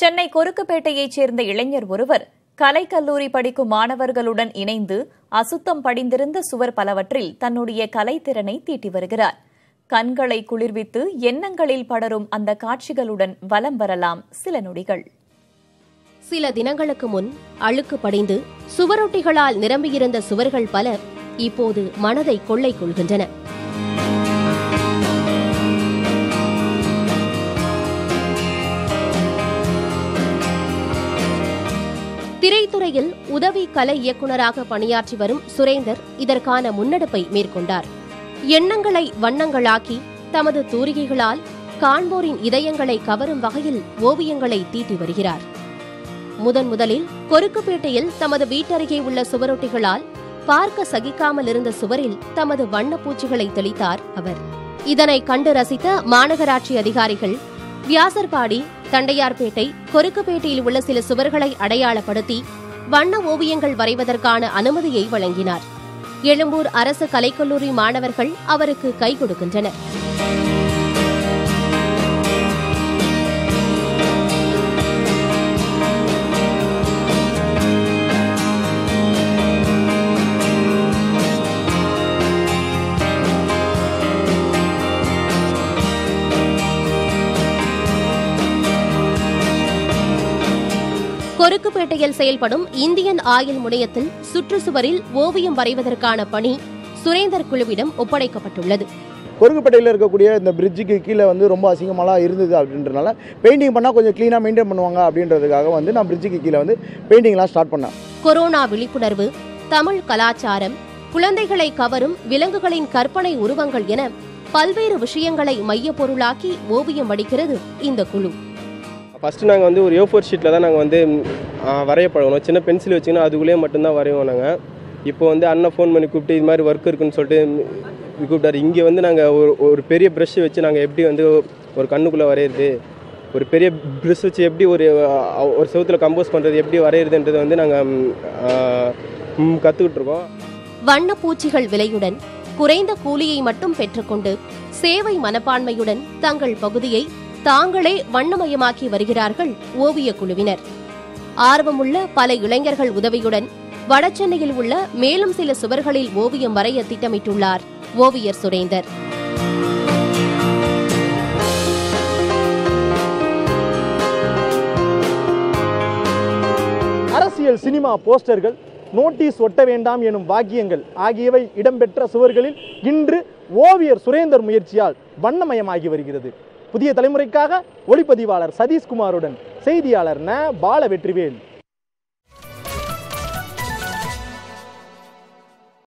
சென்னை கொருக்குப்பேட்டையைச் சேர்ந்த இளைஞர் ஒருவர் கலைக்கல்லூரி படிக்கும் மாணவர்களுடன் இணைந்து அசுத்தம் படிந்திருந்த சுவர் பலவற்றில் தன்னுடைய கலைத்திறனை தீட்டி வருகிறார் கண்களை குளிர்வித்து எண்ணங்களில் படரும் அந்த காட்சிகளுடன் வலம் வரலாம் சில நொடிகள் சில தினங்களுக்கு முன் அழுக்கு படிந்து சுவரொட்டிகளால் நிரம்பியிருந்த சுவர்கள் பல இப்போது மனதை கொள்ளை கொள்கின்றன திரைத்துறையில் உதவி கலை இயக்குநராக பணியாற்றி வரும் சுரேந்தர் இதற்கான முன்னெடுப்பை மேற்கொண்டார் எண்ணங்களை வண்ணங்களாக்கி தமது தூரிகைகளால் காண்போரின் இதயங்களை கவரும் வகையில் ஓவியங்களை தீட்டி வருகிறார் முதன் முதலில் கொருக்குப்பேட்டையில் தமது வீட்டருகே உள்ள சுவரொட்டிகளால் பார்க்க சகிக்காமல் இருந்த சுவரில் தமது வண்ணப்பூச்சிகளை தெளித்தார் அவர் இதனை கண்டு ரசித்த மாநகராட்சி அதிகாரிகள் வியாசர்பாடி தண்டையார்பேட்டை கொருக்குப்பேட்டையில் உள்ள சில சுவர்களை அடையாளப்படுத்தி வண்ண ஓவியங்கள் வரைவதற்கான அனுமதியை வழங்கினார் எழும்பூர் அரசு கலைக்கல்லூரி மாணவர்கள் அவருக்கு கை கொடுக்கின்றனர் கொருக்குப்பேட்டையில் செயல்படும் இந்தியன் ஆயில் முனையத்தில் சுற்றுச்சுவரில் ஓவியம் வரைவதற்கான பணி சுரேந்தர் குழுவிடம் ஒப்படைக்கப்பட்டுள்ளது கொருக்குப்பேட்டையில் இருக்கக்கூடிய இந்த பிரிட்ஜுக்கு கீழே வந்து ரொம்ப அசிங்கமாலாம் இருந்தது அப்படின்றனால பெயிண்டிங் பண்ணால் கொஞ்சம் க்ளீனாக மெயின்டைன் பண்ணுவாங்க அப்படின்றதுக்காக வந்து நான் பிரிட்ஜுக்கு கீழே வந்து பெயிண்டிங்லாம் ஸ்டார்ட் பண்ணேன் கொரோனா விழிப்புணர்வு தமிழ் கலாச்சாரம் குழந்தைகளை கவரும் விலங்குகளின் கற்பனை உருவங்கள் என பல்வேறு விஷயங்களை மையப் பொருளாக்கி ஓவியம் வடிக்கிறது இந்த குழு ஃபஸ்ட்டு நாங்கள் வந்து ஒரு ஏ ஃபோர் ஷீட்டில் தான் நாங்கள் வந்து ஆ, வரைய பழகணும் சின்ன பென்சில் வச்சுங்கன்னா அதுக்குள்ளேயே மட்டும்தான் வரைவோம் நாங்கள் இப்போ வந்து அண்ணன் ஃபோன் பண்ணி கூப்பிட்டு இது மாதிரி ஒர்க் இருக்குன்னு சொல்லிட்டு கூப்பிட்டாரு இங்கே வந்து நாங்கள் ஒரு ஒரு பெரிய ப்ரஷ் வச்சு நாங்கள் எப்படி வந்து ஒரு கண்ணுக்குள்ளே வரையிறது ஒரு பெரிய ப்ரஷ் வச்சு எப்படி ஒரு ஆ, ஒரு செவுத்தில் கம்போஸ் பண்ணுறது எப்படி வரைகிறதுன்றது வந்து நாங்கள் கற்றுக்கிட்டு இருக்கோம் வண்ணப்பூச்சிகள் விலையுடன் குறைந்த கூலியை மட்டும் பெற்றுக்கொண்டு சேவை மனப்பான்மையுடன் தங்கள் பகுதியை தாங்களே வண்ணமயமாக்கி வருகிறார்கள் ஓவியக் குழுவினர் ஆர்வமுள்ள பல இளைஞர்கள் உதவியுடன் வடசென்னையில் உள்ள மேலும் சில சுவர்களில் ஓவியம் வரைய திட்டமிட்டுள்ளார் ஓவியர் சுரேந்தர் அரசியல் சினிமா போஸ்டர்கள் நோட்டீஸ் ஒட்ட வேண்டாம் எனும் வாக்கியங்கள் ஆகியவை இடம்பெற்ற சுவர்களில் இன்று ஓவியர் சுரேந்தர் முயற்சியால் வண்ணமயமாகி வருகிறது புதிய தலைமுறைக்காக ஒளிப்பதிவாளர் சதீஷ்குமாருடன் செய்தியாளர் ந பால வெற்றிவேல்